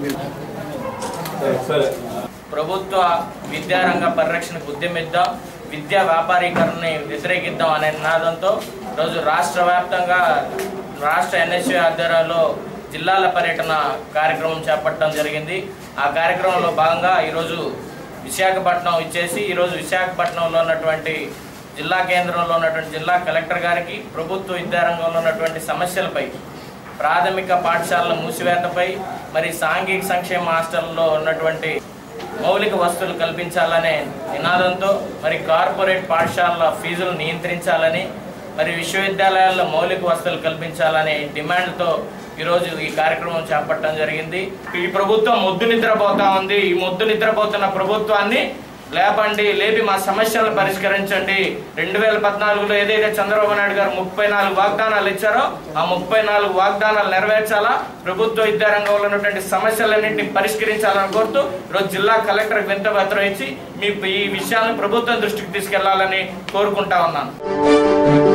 ప్రభుత్వ విద్యారంగ పరిరక్షణకు ఉద్యమిద్దాం విద్యా వ్యాపారీకరణని వ్యతిరేకిద్దాం అనే నినాదంతో రోజు రాష్ట్ర వ్యాప్తంగా రాష్ట్ర ఎన్ఎస్యూ ఆధ్వర్యంలో జిల్లాల పర్యటన కార్యక్రమం చేపట్టడం జరిగింది ఆ కార్యక్రమంలో భాగంగా ఈరోజు విశాఖపట్నం ఇచ్చేసి ఈరోజు విశాఖపట్నంలో ఉన్నటువంటి జిల్లా కేంద్రంలో ఉన్నటువంటి జిల్లా కలెక్టర్ గారికి ప్రభుత్వ విద్యారంగంలో ఉన్నటువంటి సమస్యలపై ప్రాథమిక పాఠశాలల మూసివేతపై మరి సాంఘిక సంక్షేమ హాస్టల్లో ఉన్నటువంటి మౌలిక వస్తువులు కల్పించాలనే నినాదంతో మరి కార్పొరేట్ పాఠశాలల ఫీజులు నియంత్రించాలని మరి విశ్వవిద్యాలయాల్లో మౌలిక వసతులు కల్పించాలనే డిమాండ్తో ఈరోజు ఈ కార్యక్రమం చేపట్టడం జరిగింది ఈ ప్రభుత్వం మొద్దు నిద్రపోతా ఉంది ఈ మొద్దు నిద్రపోతున్న ప్రభుత్వాన్ని లేపండి లేపి మా సమస్యలను పరిష్కరించండి రెండు వేల పద్నాలుగులో ఏదైతే చంద్రబాబు నాయుడు గారు ముప్పై నాలుగు వాగ్దానాలు ఇచ్చారో ఆ ముప్పై నాలుగు వాగ్దానాలు నెరవేర్చాలా ప్రభుత్వ విద్యారంగంలో ఉన్నటువంటి సమస్యలన్నింటినీ పరిష్కరించాలని కోరుతూ ఈరోజు జిల్లా కలెక్టర్ వింత పత్రం ఇచ్చి మీ ఈ విషయాలను ప్రభుత్వం దృష్టికి తీసుకెళ్లాలని కోరుకుంటా ఉన్నాను